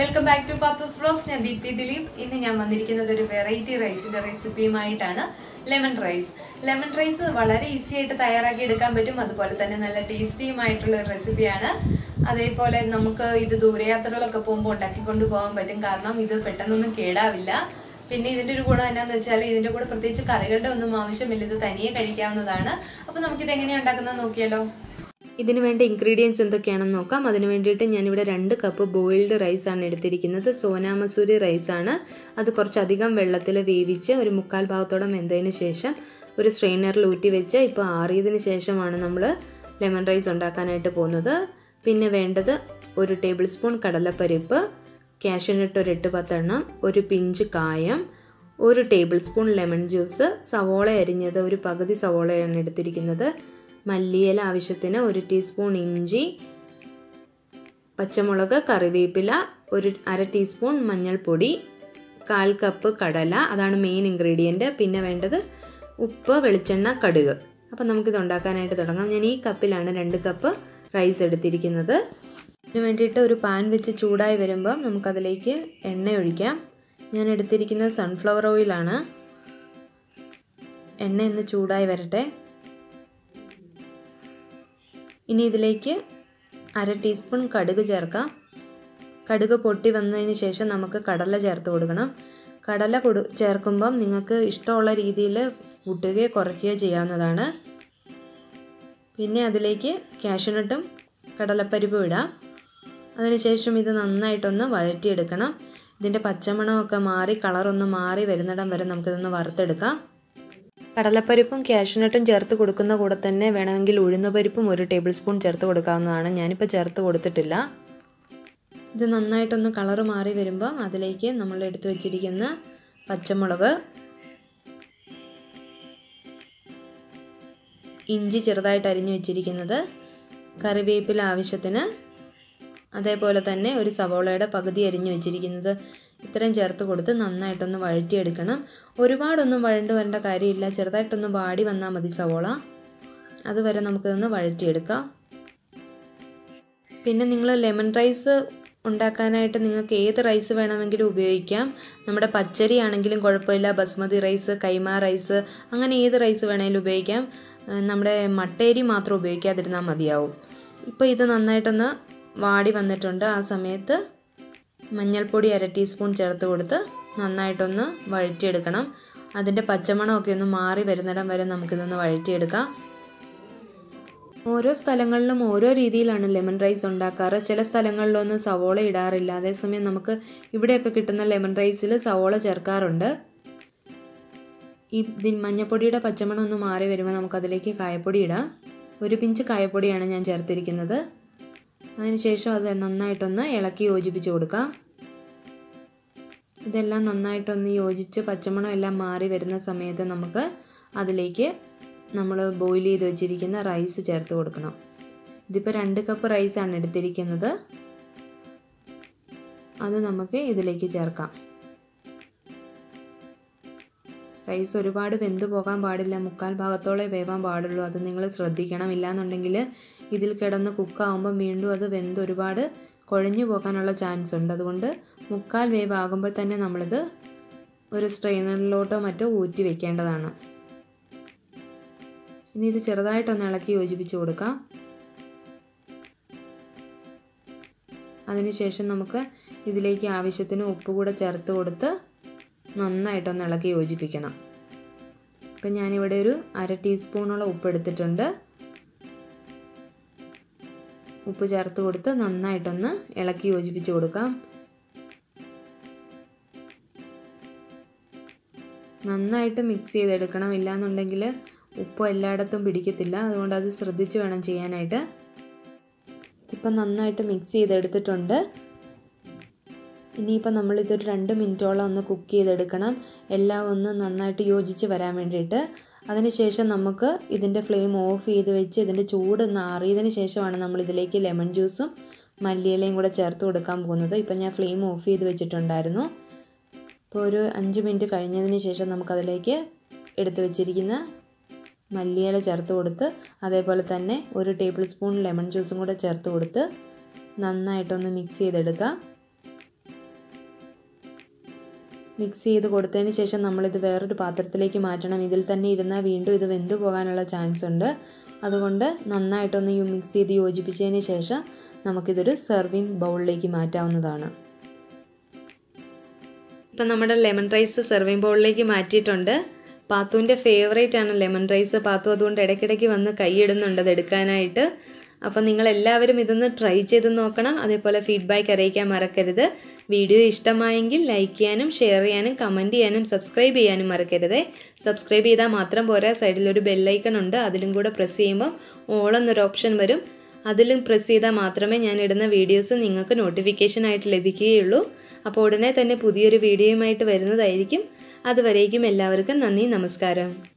welcome back to Pathus vlogs ഞാൻ ദീപ്തി ദിലീപ് ഇന്ന് ഞാൻ വന്നിരിക്കുന്നത് ഒരു വെറൈറ്റി റൈസിന്റെ റെസിപ്പിയുമായിട്ടാണ് ലെമൺ റൈസ് ലെമൺ റൈസ് വളരെ ഈസി ആയിട്ട് തയ്യാറാക്കി എടുക്കാൻ പറ്റും അതുപോലെ തന്നെ നല്ല ടേസ്റ്റിയുമായിട്ടുള്ള ഒരു റെസിപ്പിയാണ് അതേപോലെ നമുക്ക് ഇത് ദൂരയാത്രകളൊക്കെ പോകുമ്പോൾ ഉണ്ടാക്കിക്കൊണ്ട് പോകാൻ പറ്റും കാരണം ഇത് പെട്ടെന്നൊന്നും കേടാവില്ല പിന്നെ ഇതിന്റെ ഒരു ഗുണം എന്നാന്ന് വെച്ചാൽ ഇതിന്റെ കൂടെ പ്രത്യേകിച്ച് കറികളുടെ ഒന്നും ആവശ്യമില്ല ഇത് തനിയെ കഴിക്കാവുന്നതാണ് അപ്പൊ നമുക്കിത് എങ്ങനെയാണ് ഉണ്ടാക്കുന്നത് നോക്കിയാലോ ഇതിന് വേണ്ട ഇൻഗ്രീഡിയൻസ് എന്തൊക്കെയാണെന്ന് നോക്കാം അതിന് വേണ്ടിയിട്ട് ഞാനിവിടെ രണ്ട് കപ്പ് ബോയിൽഡ് റൈസ് ആണ് എടുത്തിരിക്കുന്നത് സോനാ മസൂരി റൈസ് ആണ് അത് കുറച്ചധികം വെള്ളത്തിൽ വേവിച്ച് ഒരു മുക്കാൽ ഭാഗത്തോളം വെന്തതിന് ശേഷം ഒരു സ്ട്രെയിനറിൽ ഊറ്റി വെച്ച് ഇപ്പോൾ ആറിയതിന് ശേഷമാണ് നമ്മൾ ലെമൺ റൈസ് ഉണ്ടാക്കാനായിട്ട് പോകുന്നത് പിന്നെ വേണ്ടത് ഒരു ടേബിൾ സ്പൂൺ കടലപ്പരിപ്പ് കാഷ്യനട്ട് ഒരു എട്ട് പത്തെണ്ണം ഒരു പിഞ്ച് കായം ഒരു ടേബിൾ സ്പൂൺ ലെമൺ ജ്യൂസ് സവോള അരിഞ്ഞത് ഒരു പകുതി സവോളയാണ് എടുത്തിരിക്കുന്നത് മല്ലിയില ആവശ്യത്തിന് ഒരു ടീസ്പൂൺ ഇഞ്ചി പച്ചമുളക് കറിവേപ്പില ഒരു അര ടീസ്പൂൺ മഞ്ഞൾപ്പൊടി കാൽ കപ്പ് കടല അതാണ് മെയിൻ ഇൻഗ്രീഡിയൻറ്റ് പിന്നെ വേണ്ടത് ഉപ്പ് വെളിച്ചെണ്ണ കടുക് അപ്പോൾ നമുക്കിത് ഉണ്ടാക്കാനായിട്ട് തുടങ്ങാം ഞാൻ ഈ കപ്പിലാണ് രണ്ട് കപ്പ് റൈസ് എടുത്തിരിക്കുന്നത് ഇതിന് വേണ്ടിയിട്ട് ഒരു പാൻ വെച്ച് ചൂടായി വരുമ്പോൾ നമുക്കതിലേക്ക് എണ്ണ ഒഴിക്കാം ഞാൻ എടുത്തിരിക്കുന്നത് സൺഫ്ലവർ ഓയിലാണ് എണ്ണ ഒന്ന് ചൂടായി വരട്ടെ ഇനി ഇതിലേക്ക് അര ടീസ്പൂൺ കടുക് ചേർക്കാം കടുക് പൊട്ടി വന്നതിന് ശേഷം നമുക്ക് കടല ചേർത്ത് കൊടുക്കണം കടല കൊടു ചേർക്കുമ്പം നിങ്ങൾക്ക് ഇഷ്ടമുള്ള രീതിയിൽ കൂട്ടുകയോ കുറയ്ക്കുകയോ ചെയ്യാവുന്നതാണ് പിന്നെ അതിലേക്ക് കാഷ്യനട്ടും കടലപ്പരിപ്പും ഇടാം അതിനുശേഷം ഇത് നന്നായിട്ടൊന്ന് വഴറ്റിയെടുക്കണം ഇതിൻ്റെ പച്ചമണമൊക്കെ മാറി കളറൊന്ന് മാറി വരുന്നിടം വരെ നമുക്കിതൊന്ന് വറുത്തെടുക്കാം കടലപ്പരിപ്പും കാഷ്നട്ടും ചേർത്ത് കൊടുക്കുന്ന കൂടെ തന്നെ വേണമെങ്കിൽ ഉഴുന്നുപരിപ്പും ഒരു ടേബിൾ സ്പൂൺ ചേർത്ത് കൊടുക്കാവുന്നതാണ് ഞാനിപ്പോൾ ചേർത്ത് കൊടുത്തിട്ടില്ല ഇത് നന്നായിട്ടൊന്ന് കളറ് മാറി വരുമ്പോൾ അതിലേക്ക് നമ്മൾ എടുത്തു വച്ചിരിക്കുന്ന പച്ചമുളക് ഇഞ്ചി ചെറുതായിട്ട് അരിഞ്ഞു വെച്ചിരിക്കുന്നത് കറിവേപ്പില ആവശ്യത്തിന് അതേപോലെ തന്നെ ഒരു സവോളയുടെ പകുതി അരിഞ്ഞു വെച്ചിരിക്കുന്നത് ഇത്രയും ചേർത്ത് കൊടുത്ത് നന്നായിട്ടൊന്ന് വഴറ്റിയെടുക്കണം ഒരുപാടൊന്നും വഴണ്ട് വരേണ്ട കാര്യമില്ല ചെറുതായിട്ടൊന്ന് വാടി വന്നാൽ മതി സവോള അതുവരെ നമുക്കിതൊന്ന് വഴറ്റിയെടുക്കാം പിന്നെ നിങ്ങൾ ലെമൺ റൈസ് ഉണ്ടാക്കാനായിട്ട് നിങ്ങൾക്ക് ഏത് റൈസ് വേണമെങ്കിലും ഉപയോഗിക്കാം നമ്മുടെ പച്ചരി ആണെങ്കിലും കുഴപ്പമില്ല ബസ്മതി റൈസ് കൈമ റൈസ് അങ്ങനെ ഏത് റൈസ് വേണമെങ്കിലും ഉപയോഗിക്കാം നമ്മുടെ മട്ടേരി മാത്രം ഉപയോഗിക്കാതിരുന്നാൽ മതിയാവും ഇപ്പോൾ ഇത് നന്നായിട്ടൊന്ന് വാടി വന്നിട്ടുണ്ട് ആ സമയത്ത് മഞ്ഞൾപ്പൊടി അര ടീസ്പൂൺ ചേർത്ത് കൊടുത്ത് നന്നായിട്ടൊന്ന് വഴറ്റിയെടുക്കണം അതിൻ്റെ പച്ചമണമൊക്കെ ഒന്ന് മാറി വരുന്നിടം വരെ നമുക്കിതൊന്ന് വഴറ്റിയെടുക്കാം ഓരോ സ്ഥലങ്ങളിലും ഓരോ രീതിയിലാണ് ലെമൺ റൈസ് ഉണ്ടാക്കാറ് ചില സ്ഥലങ്ങളിലൊന്നും സവോള ഇടാറില്ല അതേസമയം നമുക്ക് ഇവിടെയൊക്കെ കിട്ടുന്ന ലെമൺ റൈസിൽ സവോള ചേർക്കാറുണ്ട് ഈ മഞ്ഞപ്പൊടിയുടെ പച്ചമണം ഒന്ന് മാറി വരുമ്പോൾ നമുക്കതിലേക്ക് കായപ്പൊടി ഇടാം ഒരു പിഞ്ച് കായപ്പൊടിയാണ് ഞാൻ ചേർത്തിരിക്കുന്നത് അതിനുശേഷം അത് നന്നായിട്ടൊന്ന് ഇളക്കി യോജിപ്പിച്ച് കൊടുക്കാം ഇതെല്ലാം നന്നായിട്ടൊന്ന് യോജിച്ച് പച്ചമണം എല്ലാം മാറി വരുന്ന സമയത്ത് നമുക്ക് അതിലേക്ക് നമ്മൾ ബോയിൽ ചെയ്ത് വെച്ചിരിക്കുന്ന റൈസ് ചേർത്ത് കൊടുക്കണം ഇതിപ്പോൾ രണ്ട് കപ്പ് റൈസാണ് എടുത്തിരിക്കുന്നത് അത് നമുക്ക് ഇതിലേക്ക് ചേർക്കാം റൈസ് ഒരുപാട് വെന്ത് പോകാൻ പാടില്ല മുക്കാൽ ഭാഗത്തോളം വേവാൻ പാടുള്ളൂ അത് നിങ്ങൾ ശ്രദ്ധിക്കണം ഇല്ലാന്നുണ്ടെങ്കിൽ ഇതിൽ കിടന്ന് കുക്കാവുമ്പോൾ വീണ്ടും അത് വെന്ത് ഒരുപാട് കുഴഞ്ഞു പോകാനുള്ള ചാൻസ് ഉണ്ട് അതുകൊണ്ട് മുക്കാൽ വേവ് ആകുമ്പോൾ തന്നെ നമ്മളിത് ഒരു സ്ട്രെയിനറിലോട്ടോ മറ്റോ ഊറ്റി വെക്കേണ്ടതാണ് ഇനി ഇത് ചെറുതായിട്ടൊന്ന് ഇളക്കി യോജിപ്പിച്ച് കൊടുക്കാം അതിനുശേഷം നമുക്ക് ഇതിലേക്ക് ആവശ്യത്തിന് ഉപ്പ് കൂടെ ചേർത്ത് കൊടുത്ത് നന്നായിട്ടൊന്ന് ഇളക്കി യോജിപ്പിക്കണം ഇപ്പം ഞാനിവിടെ ഒരു അര ടീസ്പൂണോളം ഉപ്പ് എടുത്തിട്ടുണ്ട് ഉപ്പ് ചേർത്ത് കൊടുത്ത് നന്നായിട്ടൊന്ന് ഇളക്കി യോജിപ്പിച്ച് കൊടുക്കാം നന്നായിട്ട് മിക്സ് ചെയ്തെടുക്കണം ഇല്ലാന്നുണ്ടെങ്കിൽ ഉപ്പ് എല്ലായിടത്തും പിടിക്കത്തില്ല അതുകൊണ്ട് അത് ശ്രദ്ധിച്ച് വേണം ചെയ്യാനായിട്ട് ഇപ്പം നന്നായിട്ട് മിക്സ് ചെയ്തെടുത്തിട്ടുണ്ട് ഇനിയിപ്പോൾ നമ്മളിതൊരു രണ്ട് മിനിറ്റോളം ഒന്ന് കുക്ക് ചെയ്തെടുക്കണം എല്ലാം ഒന്ന് നന്നായിട്ട് യോജിച്ച് വരാൻ വേണ്ടിയിട്ട് അതിനുശേഷം നമുക്ക് ഇതിൻ്റെ ഫ്ലെയിം ഓഫ് ചെയ്ത് വെച്ച് ഇതിൻ്റെ ചൂട് ഒന്ന് ആറിയതിന് ശേഷമാണ് നമ്മൾ ഇതിലേക്ക് ലെമൺ ജ്യൂസും മല്ലിയിലയും കൂടെ ചേർത്ത് കൊടുക്കാൻ പോകുന്നത് ഇപ്പം ഞാൻ ഫ്ലെയിം ഓഫ് ചെയ്ത് വെച്ചിട്ടുണ്ടായിരുന്നു ഇപ്പോൾ ഒരു അഞ്ച് മിനിറ്റ് കഴിഞ്ഞതിന് ശേഷം നമുക്കതിലേക്ക് എടുത്തു വെച്ചിരിക്കുന്ന മല്ലിയില ചേർത്ത് കൊടുത്ത് അതേപോലെ തന്നെ ഒരു ടേബിൾ സ്പൂൺ ലെമൺ ജ്യൂസും കൂടെ ചേർത്ത് കൊടുത്ത് നന്നായിട്ടൊന്ന് മിക്സ് ചെയ്തെടുക്കാം മിക്സ് ചെയ്ത് കൊടുത്തതിന് ശേഷം നമ്മളിത് വേറൊരു പാത്രത്തിലേക്ക് മാറ്റണം ഇതിൽ തന്നെ ഇരുന്നാൽ വീണ്ടും ഇത് വെന്തു പോകാനുള്ള ചാൻസ് ഉണ്ട് അതുകൊണ്ട് നന്നായിട്ടൊന്ന് മിക്സ് ചെയ്ത് യോജിപ്പിച്ചതിന് ശേഷം നമുക്കിതൊരു സെർവിങ് ബൗളിലേക്ക് മാറ്റാവുന്നതാണ് ഇപ്പം നമ്മുടെ ലെമൺ റൈസ് സെർവിങ് ബൗളിലേക്ക് മാറ്റിയിട്ടുണ്ട് പാത്തുവിൻ്റെ ഫേവറേറ്റ് ആണ് ലെമൺ റൈസ് പാത്തു അതുകൊണ്ട് ഇടയ്ക്കിടയ്ക്ക് വന്ന് കൈയിടുന്നുണ്ട് അത് എടുക്കാനായിട്ട് അപ്പം നിങ്ങൾ എല്ലാവരും ഇതൊന്ന് ട്രൈ ചെയ്ത് നോക്കണം അതേപോലെ ഫീഡ്ബാക്ക് അറിയിക്കാൻ മറക്കരുത് വീഡിയോ ഇഷ്ടമായെങ്കിൽ ലൈക്ക് ചെയ്യാനും ഷെയർ ചെയ്യാനും കമൻറ്റ് ചെയ്യാനും സബ്സ്ക്രൈബ് ചെയ്യാനും മറക്കരുത് സബ്സ്ക്രൈബ് ചെയ്താൽ മാത്രം പോരാ സൈഡിലൊരു ബെല്ലൈക്കൺ ഉണ്ട് അതിലും കൂടെ പ്രസ് ചെയ്യുമ്പോൾ ഓൾ എന്നൊരു ഓപ്ഷൻ വരും അതിലും പ്രസ് ചെയ്താൽ മാത്രമേ ഞാൻ ഇടുന്ന വീഡിയോസ് നിങ്ങൾക്ക് നോട്ടിഫിക്കേഷൻ ആയിട്ട് ലഭിക്കുകയുള്ളൂ അപ്പോൾ ഉടനെ തന്നെ പുതിയൊരു വീഡിയോയുമായിട്ട് വരുന്നതായിരിക്കും അതുവരേക്കും എല്ലാവർക്കും നന്ദി നമസ്കാരം